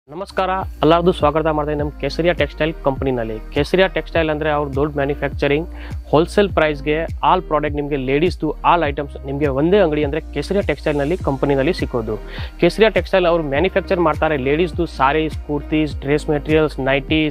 ನಮಸ್ಕಾರ ಎಲ್ಲರದು ಸ್ವಾಗತ ಮಾಡ್ತಾ ನಮ್ಮ ಕೇಸರಿಯಾ ಟೆಕ್ಸ್ಟೈಲ್ ಕಂಪ್ನಿನಲ್ಲಿ ಕೇಸರಿಯಾ ಟೆಕ್ಸ್ಟೈಲ್ ಅಂದರೆ ಅವ್ರ ದೊಡ್ಡ ಮ್ಯಾನುಫ್ಯಾಕ್ಚರಿಂಗ್ ಹೋಲ್ಸೇಲ್ ಪ್ರೈಸ್ಗೆ ಆಲ್ ಪ್ರಾಡಕ್ಟ್ ನಿಮಗೆ ಲೇಡೀಸ್ದು ಆಲ್ ಐಟಮ್ಸ್ ನಿಮಗೆ ಒಂದೇ ಅಂಗಡಿ ಅಂದರೆ ಕೇಸರಿಯಾ ಟೆಕ್ಸ್ಟೈಲ್ನಲ್ಲಿ ಕಂಪನಿನಲ್ಲಿ ಸಿಕ್ಕೋದು ಕೇಸರಿಯಾ ಟೆಕ್ಸ್ಟೈಲ್ ಅವರು ಮ್ಯಾನುಫ್ಯಾಕ್ಚರ್ ಮಾಡ್ತಾರೆ ಲೇಡೀಸ್ದು saris kurtis dress materials nighties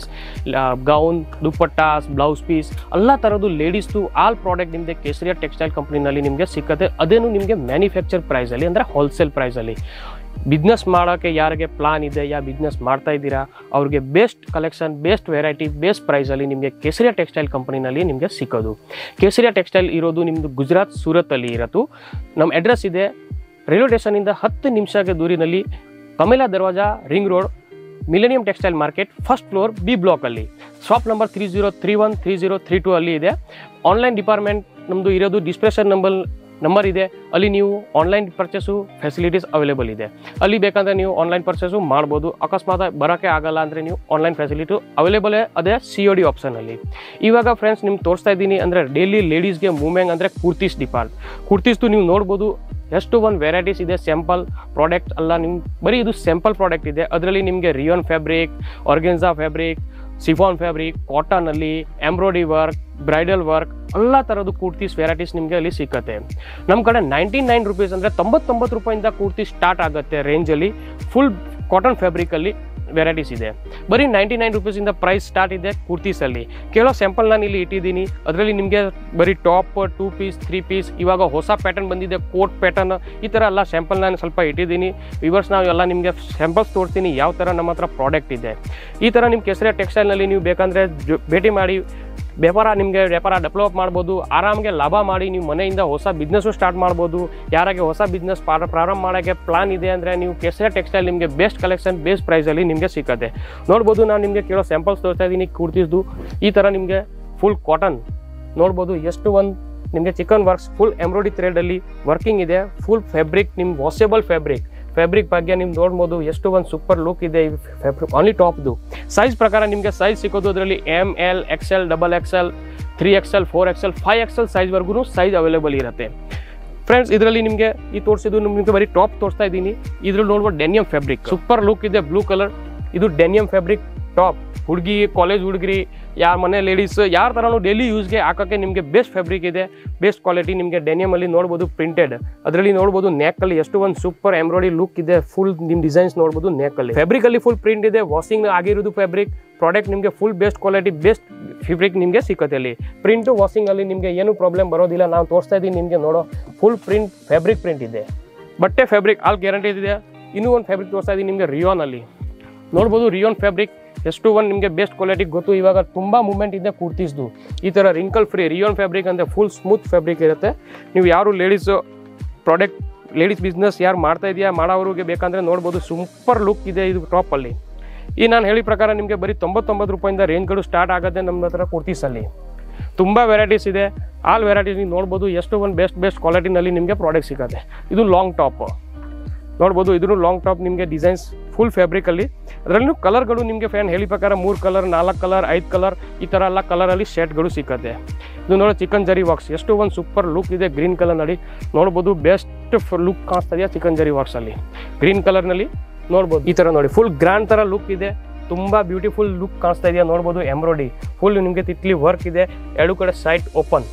gown dupattas blouse piece ಎಲ್ಲ ಥರದ್ದು ಲೇಡೀಸ್ದು ಆಲ್ ಪ್ರಾಡಕ್ಟ್ ನಿಮಗೆ ಕೇಸರಿಯಾ ಟೆಕ್ಸ್ಟೈಲ್ ಕಂಪ್ನಿನಲ್ಲಿ ನಿಮಗೆ ಸಿಕ್ಕತ್ತೆ ಅದೇನು ನಿಮಗೆ ಮ್ಯಾನುಫ್ಯಾಕ್ಚರ್ ಪ್ರೈಸಲ್ಲಿ ಅಂದರೆ ಹೋಲ್ಸೇಲ್ ಪ್ರೈಸಲ್ಲಿ ಬಿಸ್ನೆಸ್ ಮಾಡೋಕ್ಕೆ ಯಾರಿಗೆ ಪ್ಲಾನ್ ಇದೆ ಯಾ ಬಿಸ್ನೆಸ್ ಮಾಡ್ತಾ ಇದ್ದೀರಾ ಅವ್ರಿಗೆ best collection best variety best ಪ್ರೈಸಲ್ಲಿ ನಿಮಗೆ ಕೇಸರಿಯಾ ಟೆಕ್ಸ್ಟೈಲ್ ಕಂಪನಿನಲ್ಲಿ ನಿಮಗೆ ಸಿಕ್ಕೋದು ಕೇಸರಿಯಾ ಟೆಕ್ಸ್ಟೈಲ್ ಇರೋದು ನಿಮ್ಮದು ಗುಜರಾತ್ ಸೂರತ್ತಲ್ಲಿ ಇರೋದು ನಮ್ಮ ಅಡ್ರೆಸ್ ಇದೆ ರೈಲ್ವೆ ಸ್ಟೇಷನಿಂದ ಹತ್ತು ನಿಮಿಷಕ್ಕೆ ದೂರಿನಲ್ಲಿ Kamela Darwaja ring road millennium textile market first floor B ಬ್ಲಾಕಲ್ಲಿ shop number three zero three one three zero three two ಅಲ್ಲಿ ಇದೆ ಆನ್ಲೈನ್ ಡಿಪಾರ್ಟ್ಮೆಂಟ್ ನಮ್ಮದು ಇರೋದು ಡಿಸ್ಪ್ಲೇಷನ್ ನಂಬರ್ ನಂಬರ್ ಇದೆ ಅಲ್ಲಿ ನೀವು ಆನ್ಲೈನ್ ಪರ್ಚೇಸು ಫೆಸಿಲಿಟೀಸ್ ಅವೈಲೇಬಲ್ ಇದೆ ಅಲ್ಲಿ ಬೇಕಂದ್ರೆ ನೀವು ಆನ್ಲೈನ್ ಪರ್ಚೇಸು ಮಾಡ್ಬೋದು ಅಕಸ್ಮಾತ್ ಬರೋಕ್ಕೆ ಆಗಲ್ಲ ಅಂದರೆ ನೀವು ಆನ್ಲೈನ್ ಫೆಸಿಲಿಟಿ ಅವೈಲೇಬಲ್ ಅದೇ ಸಿ ಒ ಡಿ ಆಪ್ಷನಲ್ಲಿ ಇವಾಗ ಫ್ರೆಂಡ್ಸ್ ನಿಮ್ಗೆ ತೋರಿಸ್ತಾ ಇದ್ದೀನಿ ಅಂದರೆ ಡೈಲಿ ಲೇಡೀಸ್ಗೆ ಮೂಮೆಂಟ್ ಅಂದರೆ ಕುರ್ತೀಸ್ ಡಿಪಾರ್ಟ್ ಕುರ್ತೀಸ್ದು ನೀವು ನೋಡ್ಬೋದು ಎಷ್ಟು ಒಂದು ವೆರೈಟೀಸ್ ಇದೆ ಸ್ಯಾಂಪಲ್ ಪ್ರಾಡಕ್ಟ್ ಅಲ್ಲ ನಿಮ್ಮ ಬರೀ ಇದು ಸ್ಯಾಂಪಲ್ ಪ್ರಾಡಕ್ಟ್ ಇದೆ ಅದರಲ್ಲಿ ನಿಮಗೆ rayon fabric organza fabric chiffon fabric ಕಾಟನಲ್ಲಿ ಎಂಬ್ರಾಯ್ಡ್ರಿ ವರ್ಕ್ ಬ್ರೈಡಲ್ ವರ್ಕ್ ಎಲ್ಲ ಥರದ್ದು ಕುರ್ತೀಸ್ ವೆರೈಟೀಸ್ ನಿಮಗೆ ಅಲ್ಲಿ ಸಿಕ್ಕತ್ತೆ ನಮ್ಮ ಕಡೆ ನೈಂಟಿ ನೈನ್ ರುಪೀಸ್ ಅಂದರೆ ತೊಂಬತ್ತೊಂಬತ್ತು ರೂಪಾಯಿಂದ ಕುರ್ತಿ ಸ್ಟಾರ್ಟ್ ಆಗುತ್ತೆ ರೇಂಜಲ್ಲಿ ಫುಲ್ ಕಾಟನ್ ಫ್ಯಾಬ್ರಿಕಲ್ಲಿ ವೆರೈಟೀಸ್ ಇದೆ ಬರೀ ನೈಂಟಿ ನೈನ್ ರುಪೀಸಿಂದ ಪ್ರೈಸ್ ಸ್ಟಾರ್ಟ್ ಇದೆ ಕುರ್ತೀಸಲ್ಲಿ ಕೇಳೋ ಸ್ಯಾಂಪಲ್ ನಾನು ಇಲ್ಲಿ ಇಟ್ಟಿದ್ದೀನಿ ಅದರಲ್ಲಿ ನಿಮಗೆ ಬರೀ top two piece three piece ಇವಾಗ ಹೊಸ ಪ್ಯಾಟರ್ನ್ ಬಂದಿದೆ ಕೋಟ್ ಪ್ಯಾಟರ್ನ್ ಈ ಥರ ಎಲ್ಲ ಸ್ಯಾಂಪಲ್ ನಾನು ಸ್ವಲ್ಪ ಇಟ್ಟಿದ್ದೀನಿ ವಿವರ್ಸ್ ನಾವು ಎಲ್ಲ ನಿಮಗೆ ಸ್ಯಾಂಪಲ್ಸ್ ತೋರಿಸ್ತೀನಿ ಯಾವ ಥರ ನಮ್ಮ ಹತ್ರ ಪ್ರಾಡಕ್ಟ್ ಇದೆ ಈ ಥರ ನಿಮ್ಮ ಕೆಸರೆ ಟೆಕ್ಸ್ಟೈಲ್ನಲ್ಲಿ ನೀವು ಬೇಕಂದರೆ ಜೊ- ಭೇಟಿ ಮಾಡಿ ವ್ಯಾಪಾರ ನಿಮಗೆ ವ್ಯಾಪಾರ ಡೆವಲಪ್ ಮಾಡ್ಬೋದು ಆರಾಮ್ಗೆ ಲಾಭ ಮಾಡಿ ನೀವು ಮನೆಯಿಂದ ಹೊಸ ಬಿಸ್ನೆಸ್ಸು ಸ್ಟಾರ್ಟ್ ಮಾಡ್ಬೋದು ಯಾರಿಗೆ ಹೊಸ ಬಿಸ್ನೆಸ್ ಪ್ರಾರಂಭ ಮಾಡೋಕ್ಕೆ ಪ್ಲಾನ್ ಇದೆ ಅಂದರೆ ನೀವು ಕೆಸರೆ ಟೆಕ್ಸ್ಟೈಲ್ ನಿಮಗೆ ಬೆಸ್ಟ್ ಕಲೆಕ್ಷನ್ ಬೆಸ್ಟ್ ಪ್ರೈಸಲ್ಲಿ ನಿಮಗೆ ಸಿಕ್ಕತ್ತೆ ನೋಡ್ಬೋದು ನಾನು ನಿಮಗೆ ಕೇಳೋ ಸ್ಯಾಂಪಲ್ಸ್ ತೋರಿಸ್ತಾ ಇದ್ದೀನಿ ಕುರ್ತಿಸ್ದು ಈ ಥರ ನಿಮಗೆ ಫುಲ್ ಕಾಟನ್ ನೋಡ್ಬೋದು ಎಷ್ಟು ಒಂದು ನಿಮಗೆ ಚಿಕನ್ ವರ್ಕ್ಸ್ ಫುಲ್ ಎಂಬ್ರಾಯ್ಡ್ರಿ ಥ್ರೆಡಲ್ಲಿ ವರ್ಕಿಂಗ್ ಇದೆ ಫುಲ್ ಫ್ಯಾಬ್ರಿಕ್ ನಿಮ್ಮ ವಾಷೇಬಲ್ ಫ್ಯಾಬ್ರಿಕ್ ಫ್ಯಾಬ್ರಿಕ್ ಬಗ್ಗೆ ನೀವು ನೋಡ್ಬೋದು ಎಷ್ಟು ಒಂದು ಸೂಪರ್ ಲುಕ್ ಇದೆ ಈ ಫ್ಯಾಬ್ರಿಕ್ ಆನ್ಲಿ ಟಾಪ್ದು ಸೈಜ್ ಪ್ರಕಾರ ನಿಮಗೆ ಸೈಜ್ ಸಿಗೋದು ಅದರಲ್ಲಿ M L XL double XL three XL four XL five XL ಸೈಜ್ವರೆಗೂ ಸೈಜ್ ಅವೈಲೇಬಲ್ ಇರುತ್ತೆ ಫ್ರೆಂಡ್ಸ್ ಇದರಲ್ಲಿ ನಿಮಗೆ ಈ ತೋರಿಸಿದ್ದು ನಿಮಗೆ ಬರೀ ಟಾಪ್ ತೋರಿಸ್ತಾ ಇದ್ದೀನಿ ಇದ್ರಲ್ಲಿ ನೋಡ್ಬೋದು ಡೆನಿಯಮ್ ಫ್ಯಾಬ್ರಿಕ್ ಸೂಪರ್ ಲುಕ್ ಇದೆ ಬ್ಲೂ ಕಲರ್ ಇದು ಡೆನಿಯಮ್ ಫ್ಯಾಬ್ರಿಕ್ ಟಾಪ್ ಹುಡುಗಿ ಕಾಲೇಜ್ ಹುಡುಗರಿ ಯಾರ ಮನೆ ಲೇಡೀಸ್ ಯಾರ ಥರನೂ ಡೈಲಿ ಯೂಸ್ಗೆ ಹಾಕೋಕ್ಕೆ ನಿಮಗೆ ಬೆಸ್ಟ್ ಫ್ಯಾಬ್ರಿಕ್ ಇದೆ ಬೆಸ್ಟ್ ಕ್ವಾಲಿಟಿ ನಿಮಗೆ ಡೆನಿಯಮಲ್ಲಿ ನೋಡ್ಬೋದು ಪ್ರಿಂಟೆಡ್ ಅದರಲ್ಲಿ ನೋಡ್ಬೋದು ನೆಕ್ಕಲ್ಲಿ ಎಷ್ಟು ಒಂದು ಸೂಪರ್ ಎಂಬ್ರಾಯ್ಡ್ರಿ ಲುಕ್ ಇದೆ ಫುಲ್ ನಿಮ್ಮ ಡಿಸೈನ್ಸ್ ನೋಡ್ಬೋದು ನೆಕ್ಕಲ್ಲಿ ಫ್ಯಾಬ್ರಿಕಲ್ಲಿ ಫುಲ್ ಪ್ರಿಂಟ್ ಇದೆ ವಾಷಿಂಗ್ ಆಗಿರೋದು ಫ್ಯಾಬ್ರಿಕ್ ಪ್ರಾಡಕ್ಟ್ ನಿಮಗೆ full best quality best fabric ನಿಮಗೆ ಸಿಕ್ಕತ್ತೆ ಅಲ್ಲಿ ಪ್ರಿಂಟು ವಾಷಿಂಗಲ್ಲಿ ನಿಮಗೆ ಏನು ಪ್ರಾಬ್ಲಮ್ ಬರೋದಿಲ್ಲ ನಾನು ತೋರಿಸ್ತಾ ಇದ್ದೀನಿ ನಿಮಗೆ ನೋಡೋ ಫುಲ್ ಪ್ರಿಂಟ್ ಫ್ಯಾಬ್ರಿಕ್ ಪ್ರಿಂಟ್ ಇದೆ ಬಟ್ಟೆ ಫ್ಯಾಬ್ರಿಕ್ ಆಲ್ ಗ್ಯಾರಂಟಿ ಇದೆ ಇನ್ನೂ ಒಂದು ಫ್ಯಾಬ್ರಿಕ್ ತೋರಿಸ್ತಾ ಇದ್ದೀನಿ ನಿಮಗೆ ರಿಯೋನಲ್ಲಿ ನೋಡ್ಬೋದು ರಿಯೋನ್ ಫ್ಯಾಬ್ರಿಕ್ ಎಷ್ಟು ಒಂದು ನಿಮಗೆ ಬೆಸ್ಟ್ ಕ್ವಾಲಿಟಿ ಗೊತ್ತು ಇವಾಗ ತುಂಬ ಮೂಮೆಂಟ್ ಇದೆ ಕುರ್ತೀಸ್ದು ಈ ಥರ ರಿಂಕಲ್ ಫ್ರೀ ರಿಯೋನ್ ಫ್ಯಾಬ್ರಿಕ್ ಅಂದರೆ ಫುಲ್ ಸ್ಮೂತ್ ಫ್ಯಾಬ್ರಿಕ್ ಇರುತ್ತೆ ನೀವು ಯಾರು ಲೇಡೀಸು ಪ್ರಾಡಕ್ಟ್ ಲೇಡೀಸ್ ಬಿಸ್ನೆಸ್ ಯಾರು ಮಾಡ್ತಾ ಇದೆಯಾ ಮಾಡೋರಿಗೆ ಬೇಕಂದರೆ ನೋಡ್ಬೋದು ಸೂಪರ್ ಲುಕ್ ಇದೆ ಇದು ಟಾಪಲ್ಲಿ ಈ ನಾನು ಹೇಳಿ ಪ್ರಕಾರ ನಿಮಗೆ ಬರೀ ತೊಂಬತ್ತೊಂಬತ್ತು ರೂಪಾಯಿಂದ ರೇಂಜ್ಗಳು ಸ್ಟಾರ್ಟ್ ಆಗುತ್ತೆ ನಮ್ಮ ಹತ್ರ ಕುರ್ತೀಸಲ್ಲಿ ತುಂಬ ವೆರೈಟೀಸ್ ಇದೆ ಆಲ್ ವೆರೈಟೀಸ್ ನೀವು ನೋಡ್ಬೋದು ಎಷ್ಟು ಒಂದು ಬೆಸ್ಟ್ ಬೆಸ್ಟ್ ಕ್ವಾಲಿಟಿನಲ್ಲಿ ನಿಮಗೆ ಪ್ರಾಡಕ್ಟ್ ಸಿಗುತ್ತೆ ಇದು ಲಾಂಗ್ ಟಾಪ್ ನೋಡ್ಬೋದು ಇದನ್ನು ಲಾಂಗ್ ಟಾಪ್ ನಿಮಗೆ ಡಿಸೈನ್ಸ್ ಫುಲ್ ಫ್ಯಾಬ್ರಿಕಲ್ಲಿ ಅದರಲ್ಲೂ ಕಲರ್ಗಳು ನಿಮಗೆ ಫ್ಯಾನ್ ಹೇಳಿ ಪ್ರಕಾರ ಮೂರು ಕಲರ್ ನಾಲ್ಕು ಕಲರ್ ಐದು ಕಲರ್ ಈ ಥರ ಎಲ್ಲ ಕಲರಲ್ಲಿ ಶರ್ಟ್ಗಳು ಸಿಕ್ಕತ್ತೆ ಇದು ನೋಡಿ ಚಿಕನ್ ಜರಿ ವರ್ಕ್ಸ್ ಎಷ್ಟು ಒಂದು ಸೂಪರ್ ಲುಕ್ ಇದೆ ಗ್ರೀನ್ ಕಲರ್ ನೋಡಿ ನೋಡ್ಬೋದು ಬೆಸ್ಟ್ ಲುಕ್ ಕಾಣಿಸ್ತಾ ಇದೆಯಾ ಚಿಕನ್ ಜರಿ ವರ್ಕ್ಸಲ್ಲಿ ಗ್ರೀನ್ ಕಲರ್ನಲ್ಲಿ ನೋಡ್ಬೋದು ಈ ಥರ ನೋಡಿ ಫುಲ್ ಗ್ರ್ಯಾಂಡ್ ಥರ ಲುಕ್ ಇದೆ ತುಂಬ ಬ್ಯೂಟಿಫುಲ್ ಲುಕ್ ಕಾಣಿಸ್ತಾ ಇದೆಯಾ ನೋಡ್ಬೋದು ಎಂಬ್ರಾಯ್ಡ್ರಿ ಫುಲ್ ನಿಮಗೆ ತಿತ್ಲಿ ವರ್ಕ್ ಇದೆ ಎರಡು ಕಡೆ ಸೈಟ್ ಓಪನ್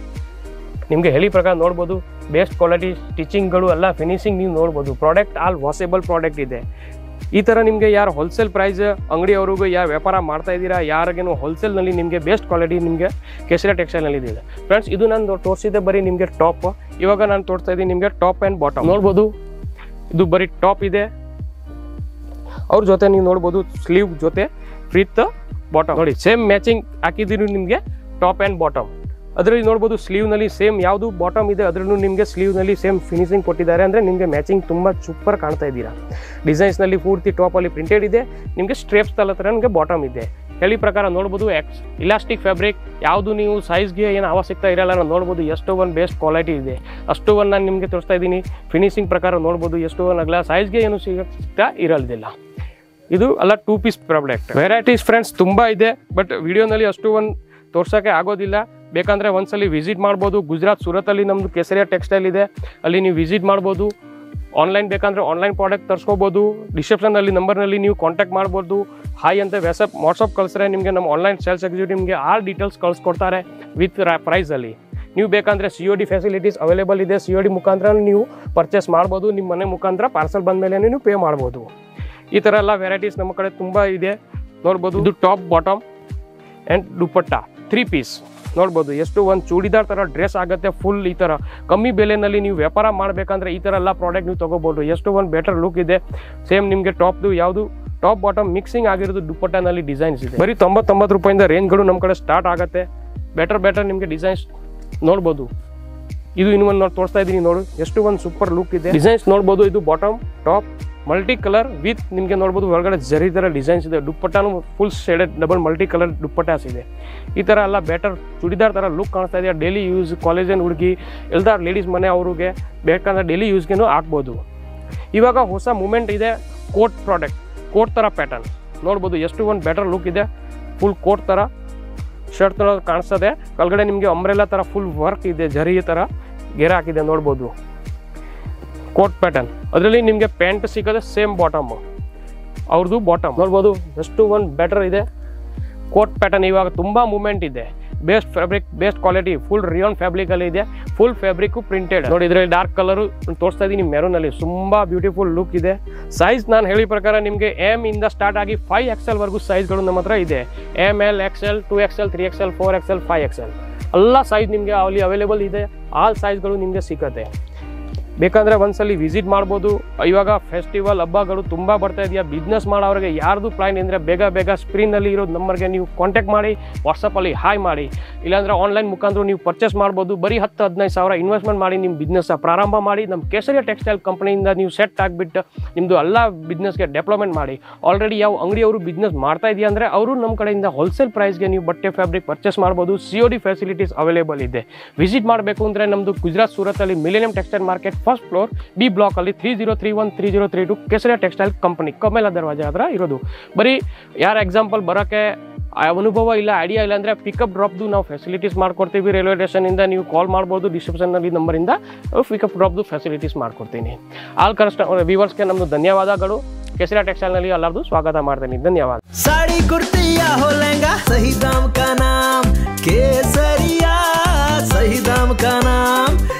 ನಿಮಗೆ ಹೇಳಿ ಪ್ರಕಾರ ನೋಡ್ಬೋದು ಬೆಸ್ಟ್ ಕ್ವಾಲಿಟಿ ಸ್ಟಿಚಿಂಗ್ಗಳು ಎಲ್ಲ ಫಿನಿಶಿಂಗ್ ನೀವು ನೋಡ್ಬೋದು ಪ್ರಾಡಕ್ಟ್ ಆಲ್ ವಾಷೇಬಲ್ ಪ್ರಾಡಕ್ಟ್ ಇದೆ ಈ ಥರ ನಿಮಗೆ ಯಾರು ಹೋಲ್ಸೇಲ್ ಪ್ರೈಸ್ ಅಂಗಡಿಯವ್ರಿಗೂ ಯಾರು ವ್ಯಾಪಾರ ಮಾಡ್ತಾ ಇದ್ದೀರಾ ಯಾರಿಗೇನು ಹೋಲ್ಸೇಲ್ನಲ್ಲಿ ನಿಮಗೆ ಬೆಸ್ಟ್ ಕ್ವಾಲಿಟಿ ನಿಮಗೆ ಕೆಸರೆ ಟೆಕ್ಸ್ಟೈಲ್ನಲ್ಲಿ ಇದೆ ಫ್ರೆಂಡ್ಸ್ ಇದು ನಾನು ತೋರಿಸಿದ್ದೆ ಬರೀ ನಿಮಗೆ ಟಾಪ್ ಇವಾಗ ನಾನು ತೋರಿಸ್ತಾ ಇದ್ದೀನಿ ನಿಮಗೆ ಟಾಪ್ ಆ್ಯಂಡ್ ಬಾಟಮ್ ನೋಡ್ಬೋದು ಇದು ಬರೀ ಟಾಪ್ ಇದೆ ಅವ್ರ ಜೊತೆ ನೀವು ನೋಡ್ಬೋದು ಸ್ಲೀವ್ ಜೊತೆ ವಿತ್ ಬಾಟಮ್ ನೋಡಿ ಸೇಮ್ ಮ್ಯಾಚಿಂಗ್ ಹಾಕಿದ್ದೀರಿ ನಿಮಗೆ ಟಾಪ್ ಆ್ಯಂಡ್ ಬಾಟಮ್ ಅದರಲ್ಲಿ ನೋಡ್ಬೋದು ಸ್ಲೀವ್ನಲ್ಲಿ ಸೇಮ್ ಯಾವುದು ಬಾಟಮ್ ಇದೆ ಅದರಲ್ಲೂ ನಿಮಗೆ ಸ್ಲೀವ್ನಲ್ಲಿ ಸೇಮ್ ಫಿನಿಶಿಂಗ್ ಕೊಟ್ಟಿದ್ದಾರೆ ಅಂದರೆ ನಿಮಗೆ ಮ್ಯಾಚಿಂಗ್ ತುಂಬ ಸೂಪರ್ ಕಾಣ್ತಾ ಇದ್ದೀರಾ ಡಿಸೈನ್ಸ್ನಲ್ಲಿ ಪೂರ್ತಿ ಟಾಪಲ್ಲಿ ಪ್ರಿಂಟೆಡ್ ಇದೆ ನಿಮಗೆ ಸ್ಟ್ರೇಪ್ಸ್ ತಲ ಥರ ನಿಮಗೆ ಬಾಟಮ್ ಇದೆ ಹೇಳಿ ಪ್ರಕಾರ ನೋಡ್ಬೋದು ಎಕ್ಸ್ ಇಲಾಸ್ಟಿಕ್ ಫ್ಯಾಬ್ರಿಕ್ ಯಾವುದು ನೀವು ಸೈಜ್ಗೆ ಏನು ಅವಶ್ಯಕತೆ ಇರಲ್ಲ ನಾನು ನೋಡ್ಬೋದು ಎಷ್ಟೋ ಒಂದು ಬೆಸ್ಟ್ ಕ್ವಾಲಿಟಿ ಇದೆ ಅಷ್ಟು ಒಂದು ನಾನು ನಿಮಗೆ ತೋರಿಸ್ತಾ ಇದ್ದೀನಿ ಫಿನಿಶಿಂಗ್ ಪ್ರಕಾರ ನೋಡ್ಬೋದು ಎಷ್ಟೋ ಒಂದು ಅಗಲ ಸೈಜ್ಗೆ ಏನು ಸಿಗ್ತಾ ಇರಲ್ದಿಲ್ಲ ಇದು ಅಲ್ಲ two piece product varieties friends ತುಂಬ ಇದೆ ಬಟ್ ವಿಡಿಯೋನಲ್ಲಿ ಅಷ್ಟು ಒಂದು ತೋರ್ಸೋಕ್ಕೆ ಆಗೋದಿಲ್ಲ ಬೇಕಂದರೆ ಒಂದ್ಸಲಿ ವಿಸಿಟ್ ಮಾಡ್ಬೋದು ಗುಜರಾತ್ ಸೂರತಲ್ಲಿ ನಮ್ಮದು ಕೆಸರಿಯಾ ಟೆಕ್ಸ್ಟೈಲ್ ಇದೆ ಅಲ್ಲಿ ನೀವು ವಿಸಿಟ್ ಮಾಡ್ಬೋದು ಆನ್ಲೈನ್ ಬೇಕಂದ್ರೆ ಆನ್ಲೈನ್ ಪ್ರಾಡಕ್ಟ್ ತರಿಸ್ಕೋಬೋದು ಡಿಸ್ಕ್ರಿಪ್ಷನಲ್ಲಿ ನಂಬರ್ನಲ್ಲಿ ನೀವು ಕಾಂಟ್ಯಾಕ್ಟ್ ಮಾಡ್ಬೋದು ಹಾಯ್ ಅಂತ ವ್ಯಾಸಪ್ ವಾಟ್ಸಪ್ ಕಳಿಸ್ರೆ ನಿಮಗೆ ನಮ್ಮ ಆನ್ಲೈನ್ ಸೇಲ್ಸ್ ಎಕ್ಸಿಕ್ಯೂಟಿವ್ ನಿಮಗೆ ಆಲ್ ಡೀಟೇಲ್ಸ್ ಕಳಿಸ್ಕೊಡ್ತಾರೆ ವಿತ್ ಪ್ರೈಸಲ್ಲಿ ನೀವು ಬೇಕಂದರೆ C O D facilities available ಇದೆ ಸಿ ಒ ಡಿ ಮುಖಾಂತರ ನೀವು ಪರ್ಚೇಸ್ ಮಾಡ್ಬೋದು ನಿಮ್ಮ ಮನೆ ಮುಖಾಂತರ ಪಾರ್ಸಲ್ ಬಂದ ಮೇಲೆ ನೀವು ಪೇ ಮಾಡ್ಬೋದು ಈ ಥರ ಎಲ್ಲ ವೆರೈಟೀಸ್ ನಮ್ಮ ಕಡೆ ತುಂಬ ಇದೆ ನೋಡ್ಬೋದು ಇದು top bottom and dupatta three piece ನೋಡ್ಬೋದು ಎಷ್ಟು ಒಂದು ಚೂಡಿದಾರ್ ಥರ ಡ್ರೆಸ್ ಆಗುತ್ತೆ ಫುಲ್ ಈ ಥರ ಕಮ್ಮಿ ಬೆಲೆನಲ್ಲಿ ನೀವು ವ್ಯಾಪಾರ ಮಾಡಬೇಕಂದ್ರೆ ಈ ಥರ ಎಲ್ಲ ಪ್ರಾಡಕ್ಟ್ ನೀವು ತೊಗೋಬೋದು ಎಷ್ಟು ಒಂದು ಬೆಟರ್ ಲುಕ್ ಇದೆ ಸೇಮ್ ನಿಮಗೆ ಟಾಪ್ದು ಯಾವುದು ಟಾಪ್ ಬಾಟಮ್ ಮಿಕ್ಸಿಂಗ್ ಆಗಿರೋದು ದುಪ್ಪಟ್ಟನಲ್ಲಿ ಡಿಸೈನ್ಸ್ ಇದೆ ಬರೀ ತೊಂಬತ್ತೊಂಬತ್ತು ರೂಪಾಯಿಂದ ರೇಂಜ್ಗಳು ನಮ್ಮ ಕಡೆ ಸ್ಟಾರ್ಟ್ ಆಗುತ್ತೆ ಬೆಟರ್ ಬೆಟರ್ ನಿಮಗೆ ಡಿಸೈನ್ಸ್ ನೋಡ್ಬೋದು ಇದು ಇನ್ನು ಒಂದು ತೋರಿಸ್ತಾ ಇದ್ದೀನಿ ನೋಡು ಎಷ್ಟು ಒಂದು ಸೂಪರ್ ಲುಕ್ ಇದೆ ಡಿಸೈನ್ಸ್ ನೋಡ್ಬೋದು ಇದು bottom top multi colour with ನಿಮಗೆ ನೋಡ್ಬೋದು ಒಳಗಡೆ ಜರಿ ಥರ ಡಿಸೈನ್ಸ್ ಇದೆ ದುಪ್ಪಟ್ಟನು full shaded double multi colour dupattas ಇದೆ ಈ ಥರ ಎಲ್ಲ ಬೆಟರ್ ಚೂಡಿದಾರ್ ಥರ ಲುಕ್ ಕಾಣಿಸ್ತಾ ಇದೆ ಡೈಲಿ ಯೂಸ್ ಕಾಲೇಜಿನ ಹುಡುಗಿ ಎಲ್ಲದಾರ್ ಲೇಡೀಸ್ ಮನೆ ಅವ್ರಿಗೆ ಬೇಕಂದ್ರೆ ಡೈಲಿ ಯೂಸ್ಗೆನೂ ಹಾಕ್ಬೋದು ಇವಾಗ ಹೊಸ ಮೂಮೆಂಟ್ ಇದೆ ಕೋಟ್ ಪ್ರಾಡಕ್ಟ್ ಕೋಟ್ ಥರ ಪ್ಯಾಟರ್ನ್ ನೋಡ್ಬೋದು ಎಷ್ಟು ಒಂದು ಬೆಟರ್ ಲುಕ್ ಇದೆ ಫುಲ್ ಕೋಟ್ ಥರ ಶರ್ಟ್ ಥರ ಕಾಣಿಸ್ತದೆ ಕೆಳಗಡೆ ನಿಮಗೆ ಅಂಬ್ರೆಲ್ಲ ಥರ ಫುಲ್ ವರ್ಕ್ ಇದೆ ಜರಿ ಥರ ಗೆರೆ ಹಾಕಿದೆ ನೋಡ್ಬೋದು ಕೋಟ್ ಪ್ಯಾಟರ್ನ್ ಅದರಲ್ಲಿ ನಿಮಗೆ ಪ್ಯಾಂಟ್ ಸಿಗೋದೆ ಸೇಮ್ ಬಾಟಮ್ ಅವ್ರದ್ದು ಬಾಟಮ್ ನೋಡ್ಬೋದು ಎಷ್ಟು ಒಂದು ಬೆಟರ್ ಇದೆ ಕೋಟ್ ಪ್ಯಾಟರ್ನ್ ಇವಾಗ ತುಂಬ ಮೂಮೆಂಟ್ ಇದೆ best fabric best quality full rayon fabric ಅಲ್ಲಿ ಇದೆ ಫುಲ್ ಫ್ಯಾಬ್ರಿಕ್ ಪ್ರಿಂಟೆಡ್ ನೋಡಿ ಇದರಲ್ಲಿ ಡಾರ್ಕ್ ಕಲರ್ ತೋರಿಸ್ತಾ ಇದ್ದೀನಿ ಮೆರೂನ್ ಅಲ್ಲಿ ತುಂಬಾ ಬ್ಯೂಟಿಫುಲ್ ಲುಕ್ ಇದೆ ಸೈಜ್ ನಾನು ಹೇಳಿ ಪ್ರಕಾರ ನಿಮಗೆ ಎಮ್ ಇಂದ ಸ್ಟಾರ್ಟ್ ಆಗಿ ಫೈವ್ ಎಕ್ಸೆಲ್ ವರೆಗೂ ಸೈಜ್ಗಳು ನಮ್ಮ ಹತ್ರ ಇದೆ M L XL two XL three XL four XL five XL ಎಲ್ಲ ಸೈಜ್ ನಿಮಗೆ ಅಲ್ಲಿ ಅವೈಲೇಬಲ್ ಇದೆ ಆಲ್ ಸೈಜ್ಗಳು ನಿಮಗೆ ಸಿಗುತ್ತೆ ಬೇಕಂದ್ರೆ ಒಂದ್ಸಲಿ ವಿಸಿಟ್ ಮಾಡ್ಬೋದು ಇವಾಗ ಫೆಸ್ಟಿವಲ್ ಹಬ್ಬಗಳು ತುಂಬ ಬರ್ತಾ ಇದೆಯಾ ಬಿಸ್ನೆಸ್ ಮಾಡೋರಿಗೆ ಯಾರ್ದು ಪ್ಲಾನ್ ಅಂದರೆ ಬೇಗ ಬೇಗ ಸ್ಕ್ರೀನಲ್ಲಿ ಇರೋ ನಂಬರ್ಗೆ ನೀವು ಕಾಂಟ್ಯಾಕ್ಟ್ ಮಾಡಿ ವಾಟ್ಸಪ್ಪಲ್ಲಿ ಹಾಯ್ ಮಾಡಿ ಇಲ್ಲಾಂದ್ರೆ ಆನ್ಲೈನ್ ಮುಖಾಂತರ ನೀವು ಪರ್ಚೇಸ್ ಮಾಡ್ಬೋದು ಬರೀ ಹತ್ತು ಹದಿನೈದು ಸಾವಿರ ಇನ್ವೆಸ್ಟ್ಮೆಂಟ್ ಮಾಡಿ ನಿಮ್ಮ ಬಿಸ್ನೆಸ್ ಪ್ರಾರಂಭ ಮಾಡಿ ನಮ್ಮ ಕೇಸರಿಯ ಟೆಕ್ಸ್ಟೈಲ್ ಕಂಪನಿಯಿಂದ ನೀವು ಸೆಟ್ ಆಗಿಬಿಟ್ಟು ನಿಮ್ಮದು ಎಲ್ಲ ಬಿಸ್ನೆಸ್ಗೆ ಡೆವಲಪ್ಮೆಂಟ್ ಮಾಡಿ ಆಲ್ರೆಡಿ ಯಾವ ಅಂಗಡಿಯವರು ಬಿಸ್ನೆಸ್ ಮಾಡ್ತಾ ಇದೆಯಾ ಅಂದರೆ ಅವರು ನಮ್ಮ ಕಡೆಯಿಂದ ಹೋಲ್ಸೇಲ್ ಪ್ರೈಸ್ಗೆ ನೀವು ಬಟ್ಟೆ ಫ್ಯಾಬ್ರಿಕ್ ಪರ್ಚೇಸ್ ಮಾಡ್ಬೋದು C O D facilities available visit ವಿಸಿಟ್ ಮಾಡಬೇಕು ಅಂದರೆ ನಮ್ಮದು ಗುಜರಾತ್ ಸೂರತ್ತಲ್ಲಿ millennium textile market first floor B ಬ್ಲಾಕಲ್ಲಿ three zero three one three zero three two Kesariya textile company Kamela Darwaja ಹತ್ರ ಇರೋದು ಬರೀ ಯಾರ ಎಕ್ಸಾಂಪಲ್ ಬರೋಕ್ಕೆ ಆ ಅನುಭವ ಇಲ್ಲ ಐಡಿಯಾ ಇಲ್ಲ ಅಂದರೆ ಪಿಕಪ್ ಡ್ರಾಪ್ದು ನಾವು ಫೆಸಿಲಿಟೀಸ್ ಮಾಡ್ಕೊಡ್ತೀವಿ ರೈಲ್ವೆ ಸ್ಟೇಷನಿಂದ ನೀವು ಕಾಲ್ ಮಾಡ್ಬೋದು ಡಿಸ್ಕ್ರಿಪ್ಷನ್ನಲ್ಲಿ ನಂಬರಿಂದ ಪಿಕಪ್ ಡ್ರಾಪ್ದು ಫೆಸಿಲಿಟೀಸ್ ಮಾಡ್ಕೊಡ್ತೀನಿ ಆಲ್ ಕಷ್ಟ ವ್ಯೂವರ್ಸ್ಗೆ ನಮ್ಮದು ಧನ್ಯವಾದಗಳು ಕೇಸರಿಯ ಟೆಕ್ಸ್ಟೈಲ್ನಲ್ಲಿ ಎಲ್ಲರದು ಸ್ವಾಗತ ಮಾಡ್ತೀನಿ ಧನ್ಯವಾದ साड़ी कुर्ती या हो लहंगा सही दाम का नाम केसरिया सही दाम का नाम